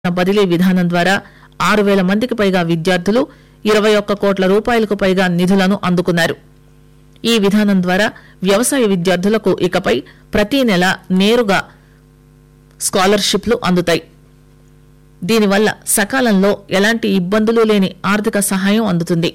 బదిలీ విధానం ద్వారా ఆరు వేల మందికి పైగా విద్యార్థులు ఇరవై ఒక్క కోట్ల రూపాయలకు పైగా నిధులను అందుకున్నారు ఈ విధానం ద్వారా వ్యవసాయ విద్యార్థులకు ఇకపై ప్రతి నెల నేరుగా స్కాలర్షిప్లు అందుతాయి దీనివల్ల సకాలంలో ఎలాంటి ఇబ్బందులు లేని ఆర్థిక సహాయం అందుతుంది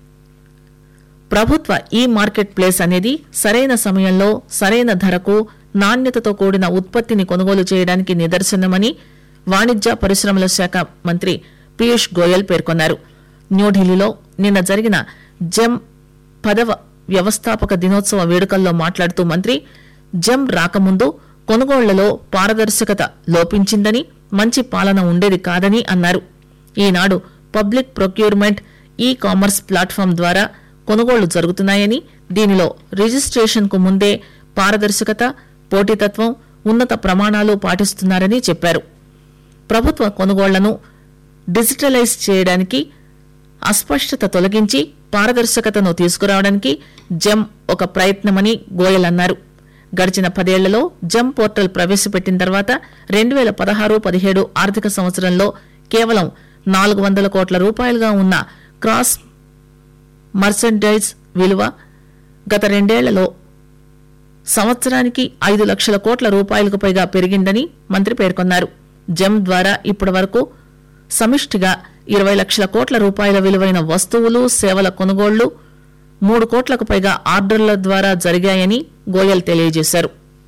ప్రభుత్వ ఈ మార్కెట్ ప్లేస్ అనేది సరైన సమయంలో సరైన ధరకు నాణ్యతతో కూడిన ఉత్పత్తిని కొనుగోలు చేయడానికి నిదర్శనమని వాణిజ్య పరిశ్రమల శాఖ మంత్రి పీయూష్ గోయల్ పేర్కొన్నారు న్యూఢిల్లీలో నిన్న జరిగిన జెమ్ పదవ వ్యవస్థాపక దినోత్సవ వేడుకల్లో మాట్లాడుతూ మంత్రి జెమ్ రాకముందు కొనుగోళ్లలో పారదర్శకత లోపించిందని మంచి పాలన ఉండేది కాదని అన్నారు ఈనాడు public procurement e commerce platform ద్వారా కొనుగోళ్లు జరుగుతున్నాయని దీనిలో రిజిస్ట్రేషన్ కు ముందే పారదర్శకత పోటీతత్వం ఉన్నత ప్రమాణాలు పాటిస్తున్నారని చెప్పారు ప్రభుత్వ కొనుగోళ్లను డిజిటలైజ్ చేయడానికి అస్పష్టత తొలగించి పారదర్శకతను తీసుకురావడానికి జెమ్ ఒక ప్రయత్నమని గోయల్ అన్నారు గడిచిన పదేళ్లలో జెమ్ పోర్టల్ ప్రవేశపెట్టిన తర్వాత రెండు వేల పదహారు పదిహేడు ఆర్థిక సంవత్సరంలో కేవలం నాలుగు వందల కోట్ల రూపాయలుగా ఉన్న క్రాస్ మర్సెండైజ్ విలువ గత రెండేళ్లలో సంవత్సరానికి ఐదు లక్షల కోట్ల రూపాయలకు పైగా పెరిగిందని మంత్రి పేర్కొన్నారు జెమ్ ద్వారా ఇప్పటి వరకు సమిష్టిగా ఇరవై లక్షల కోట్ల రూపాయల విలువైన వస్తువులు సేవల కొనుగోళ్లు మూడు కోట్లకు పైగా ఆర్డర్ల ద్వారా జరిగాయని గోయల్ తెలియజేశారు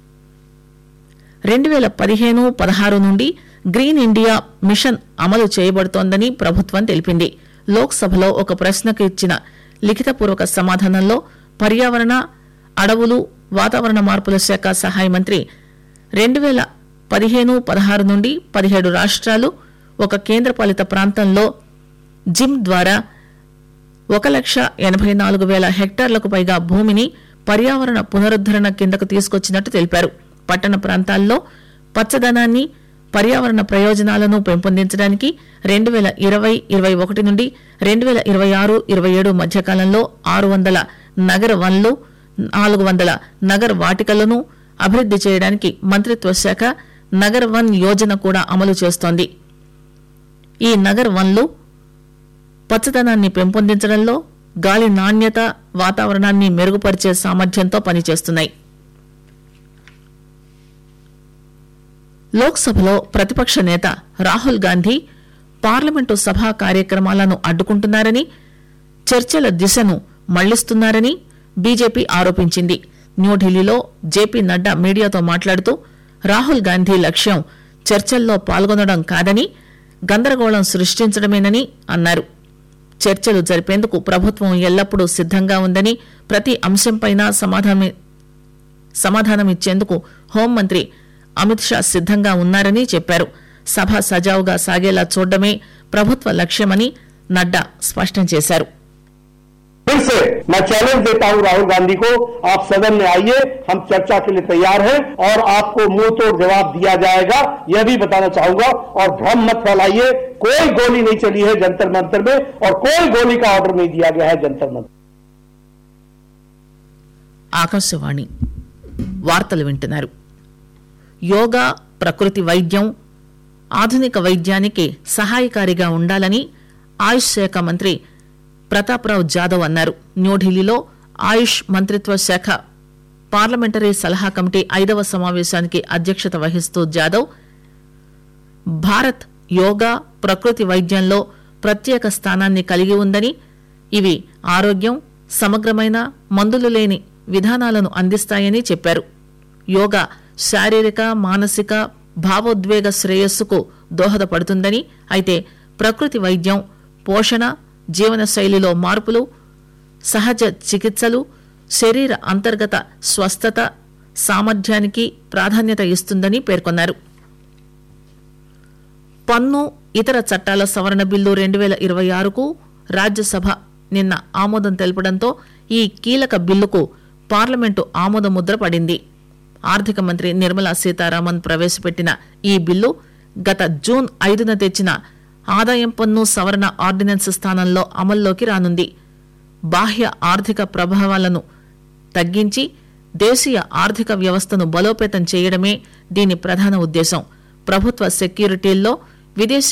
రెండు వేల పదిహేను పదహారు నుండి గ్రీన్ ఇండియా మిషన్ అమలు చేయబడుతోందని ప్రభుత్వం తెలిపింది లోక్సభలో ఒక ప్రశ్నకు ఇచ్చిన లిఖితపూర్వక సమాధానంలో పర్యావరణ అడవులు వాతావరణ మార్పుల శాఖ సహాయ మంత్రి రెండు వేల పదిహేను పదహారు నుండి పదిహేడు రాష్ట్రాలు ఒక కేంద్రపాలిత ప్రాంతంలో జిమ్ ద్వారా ఒక లక్ష ఎనభై నాలుగు వేల హెక్టార్లకు పైగా భూమిని పర్యావరణ పునరుద్దరణ కిందకు తీసుకొచ్చినట్టు తెలిపారు పట్టణ ప్రాంతాల్లో పచ్చదనాన్ని పర్యావరణ ప్రయోజనాలను పెంపొందించడానికి రెండు వేల ఇరవై ఇరవై ఒకటి నుండి రెండు వేల ఇరవై ఆరు ఇరవై ఏడు మధ్యకాలంలో ఆరు వందల నగర వన్లు నాలుగు వందల నగర వాటికలను అభివృద్ది చేయడానికి మంత్రిత్వ శాఖ నగర్ వన్ యోజన కూడా అమలు చేస్తోంది ఈ నగర్ వన్లు పచ్చదనాన్ని పెంపొందించడంలో గాలి నాణ్యత వాతావరణాన్ని మెరుగుపరిచే సామర్థ్యంతో పనిచేస్తున్నాయి లోక్సభలో ప్రతిపక్ష నేత రాహుల్ గాంధీ పార్లమెంటు సభా కార్యక్రమాలను అడ్డుకుంటున్నారని చర్చల దిశను మళ్లిస్తున్నారని బీజేపీ ఆరోపించింది న్యూఢిల్లీలో జేపీ నడ్డా మీడియాతో మాట్లాడుతూ రాహుల్ గాంధీ లక్ష్యం చర్చల్లో పాల్గొనడం కాదని గందరగోళం సృష్టించడమేనని అన్నారు చర్చలు జరిపేందుకు ప్రభుత్వం ఎల్లప్పుడూ సిద్దంగా ఉందని ప్రతి అంశంపైన సమాధానం సమాధానమిచ్చేందుకు హోంమంత్రి అమిత్ షా సిద్దంగా ఉన్నారని చెప్పారు సభ సజావుగా సాగేలా చూడడమే ప్రభుత్వ లక్ష్యమని నడ్డా స్పష్టం చేశారు फिर से मैं चैलेंज देता हूं राहुल गांधी को आप सदन में आइए हम चर्चा के लिए तैयार हैं और आपको मुंह तोड़ जवाब दिया जाएगा यह भी बताना चाहूंगा और भ्रम मत फैलाइए कोई गोली नहीं चली है जंतर मंतर में और कोई गोली का ऑर्डर नहीं दिया गया है जंतर मंतर ఆకాశవాణి వార్తలు వింటున్నారు యోగా ప్రకృతి వైద్యం ఆధునిక వైద్యానికి సహాయకారిగా ఉండాలని ఆయుష్ శాఖ మంత్రి ప్రతాప్రావ్ జాదవ్ అన్నారు న్యూఢిల్లీలో ఆయుష్ మంత్రిత్వ శాఖ పార్లమెంటరీ సలహా కమిటీ ఐదవ సమావేశానికి అధ్యక్షత వహిస్తూ జాదవ్ భారత్ యోగా ప్రకృతి వైద్యంలో ప్రత్యేక స్థానాన్ని కలిగి ఉందని ఇవి ఆరోగ్యం సమగ్రమైన మందులు లేని విధానాలను అందిస్తాయని చెప్పారు యోగా శారీరక మానసిక భావోద్వేగ శ్రేయస్సుకు దోహదపడుతుందని అయితే ప్రకృతి వైద్యం పోషణ జీవనశైలిలో మార్పులు సహజ చికిత్సలు శరీర అంతర్గత స్వస్థత సామర్థ్యానికి ప్రాధాన్యత ఇస్తుందని పేర్కొన్నారు పన్ను ఇతర చట్టాల సవరణ బిల్లు రెండు వేల ఇరవై ఆరుకు రాజ్యసభ నిన్న ఆమోదం తెలపడంతో ఈ కీలక బిల్లుకు పార్లమెంటు ఆమోద ముద్ర పడింది ఆర్థిక మంత్రి నిర్మలా సీతారామన్ ప్రవేశపెట్టిన ఈ బిల్లు గత జూన్ ఐదున తెచ్చిన ఆదాయం పన్ను సవరణ ఆర్డినెన్స్ స్థానంలో అమల్లోకి రానుంది బాహ్య ఆర్థిక ప్రభావాలను తగ్గించి దేశీయ ఆర్థిక వ్యవస్థను బలోపేతం చేయడమే దీని ప్రధాన ఉద్దేశం ప్రభుత్వ సెక్యూరిటీల్లో విదేశీ